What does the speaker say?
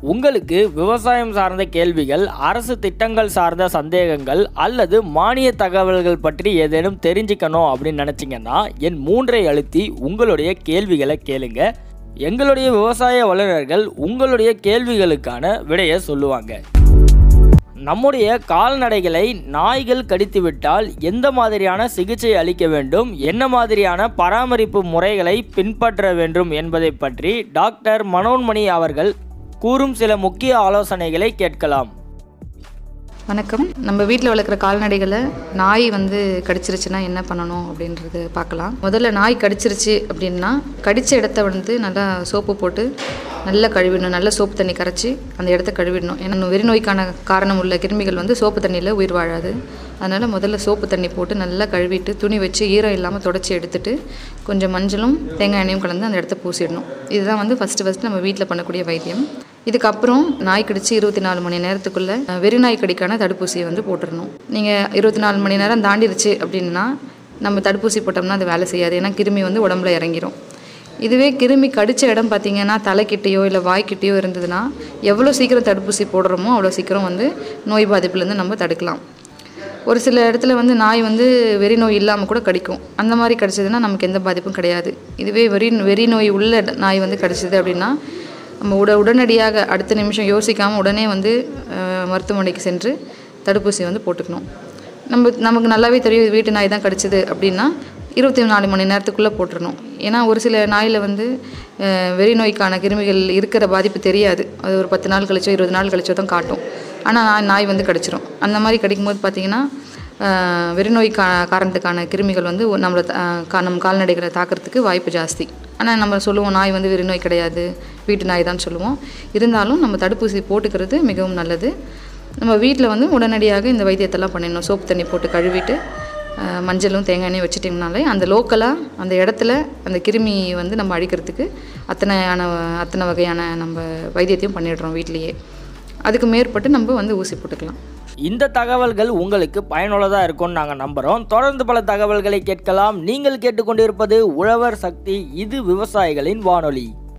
உங்களுக்கு விவசாயம் சார்ந்த கேள்விகள் அரசு திட்டங்கள் சார்ந்த சந்தேகங்கள் அல்லது மானிய தகவல்கள் பற்றி ஏதேனும் தெரிஞ்சுக்கணும் அப்படின்னு நினச்சிங்கன்னா என் மூன்றை அழுத்தி உங்களுடைய கேள்விகளை கேளுங்க எங்களுடைய விவசாய வல்லுநர்கள் உங்களுடைய கேள்விகளுக்கான விடையை சொல்லுவாங்க நம்முடைய கால்நடைகளை நாய்கள் கடித்துவிட்டால் எந்த மாதிரியான சிகிச்சை அளிக்க வேண்டும் என்ன மாதிரியான பராமரிப்பு முறைகளை பின்பற்ற வேண்டும் என்பதை பற்றி டாக்டர் மனோன்மணி அவர்கள் கூறும் சில முக்கிய ஆலோசனைகளை கேட்கலாம் வணக்கம் நம்ம வீட்டில் வளர்க்குற கால்நடைகளை நாய் வந்து கடிச்சிருச்சுன்னா என்ன பண்ணணும் அப்படின்றது பார்க்கலாம் முதல்ல நாய் கடிச்சிருச்சு அப்படின்னா கடித்த இடத்த வந்து நல்லா சோப்பு போட்டு நல்லா கழுவிடணும் நல்ல சோப்பு தண்ணி கரைச்சி அந்த இடத்த கழுவிடணும் ஏன்னா வெறிநோய்க்கான காரணம் உள்ள கிருமிகள் வந்து சோப்பு தண்ணியில் உயிர் வாழாது அதனால் முதல்ல சோப்பு தண்ணி போட்டு நல்லா கழுவிட்டு துணி வச்சு ஈரம் இல்லாமல் தொடச்சி எடுத்துட்டு கொஞ்சம் மஞ்சளும் தேங்காய் எண்ணெயும் கலந்து அந்த இடத்த பூசிடணும் இதுதான் வந்து ஃபஸ்ட்டு ஃபஸ்ட்டு நம்ம வீட்டில் பண்ணக்கூடிய வைத்தியம் இதுக்கப்புறம் நாய் கடிச்சு இருபத்தி நாலு மணி நேரத்துக்குள்ளே வெறிநாய் கடிக்கான தடுப்பூசியை வந்து போட்டுடணும் நீங்கள் இருபத்தி நாலு மணி நேரம் தாண்டிருச்சு அப்படின்னா நம்ம தடுப்பூசி போட்டோம்னா அது வேலை செய்யாது ஏன்னா கிருமி வந்து உடம்புல இறங்கிரும் இதுவே கிருமி கடித்த இடம் பார்த்தீங்கன்னா தலைக்கிட்டேயோ இல்லை வாய்க்கிட்டேயோ இருந்ததுன்னா எவ்வளோ சீக்கிரம் தடுப்பூசி போடுறோமோ அவ்வளோ சீக்கிரம் வந்து நோய் பாதிப்புலேருந்து நம்ம தடுக்கலாம் ஒரு சில இடத்துல வந்து நாய் வந்து வெறி நோய் இல்லாமல் கூட கடிக்கும் அந்த மாதிரி கடிச்சதுன்னா நமக்கு எந்த பாதிப்பும் கிடையாது இதுவே வெறி வெறி நோய் உள்ள நாய் வந்து கடிச்சது அப்படின்னா நம்ம உட உடனடியாக அடுத்த நிமிஷம் யோசிக்காமல் உடனே வந்து அஹ், மருத்துவமனைக்கு சென்று தடுப்பூசி வந்து போட்டுக்கணும் நம்ம நமக்கு நல்லாவே தெரியும் இது வீட்டு நாய் தான் கடிச்சது அப்படின்னா இருபத்தி நாலு மணி நேரத்துக்குள்ளே போட்டுறணும் ஏன்னா ஒரு சில நாயில் வந்து அஹ், வெறி நோய்க்கான கிருமிகள் இருக்கிற பாதிப்பு தெரியாது அது ஒரு பத்து நாள் கழிச்சோ இருபது நாள் கழிச்சோ தான் காட்டும் ஆனால் நாய் நாய் வந்து கடிச்சிரும் அந்த மாதிரி கடிக்கும்போது பார்த்தீங்கன்னா அஹ், வெறிநோய் கா காரணத்துக்கான கிருமிகள் வந்து ஒ- நம்மளை த- அஹ், கா- நம்ம கால்நடைகளை தாக்கிறதுக்கு வாய்ப்பு ஜாஸ்தி ஆனால் நம்ம சொல்லுவோம் நாய் வந்து வெறிநோய் கிடையாது வீட்டு நாய் தான் சொல்லுவோம் இருந்தாலும் நம்ம தடுப்பூசி போட்டுக்கிறது மிகவும் நல்லது நம்ம வீட்டில் வந்து உடனடியாக இந்த வைத்தியத்தெல்லாம் பண்ணிடணும் சோப்பு தண்ணி போட்டு கழுவிட்டு அஹ், மஞ்சளும் தேங்காய் எண்ணெயும் வச்சுட்டிங்கனாலே அந்த லோக்கலாக அந்த இடத்துல அந்த கிருமி வந்து நம்ம அழிக்கிறதுக்கு அத்தனையான அத்தனை வகையான நம்ம வைத்தியத்தையும் பண்ணிடுறோம் வீட்லேயே அதுக்கு மேற்பட்டு நம்ம வந்து ஊசி போட்டுக்கலாம் இந்த தகவல்கள் உங்களுக்கு பயனுள்ளதாக இருக்கும்னு நாங்கள் நம்புகிறோம் தொடர்ந்து பல தகவல்களை கேட்கலாம் நீங்கள் கேட்டுக்கொண்டிருப்பது உழவர் சக்தி இது விவசாயிகளின் வானொலி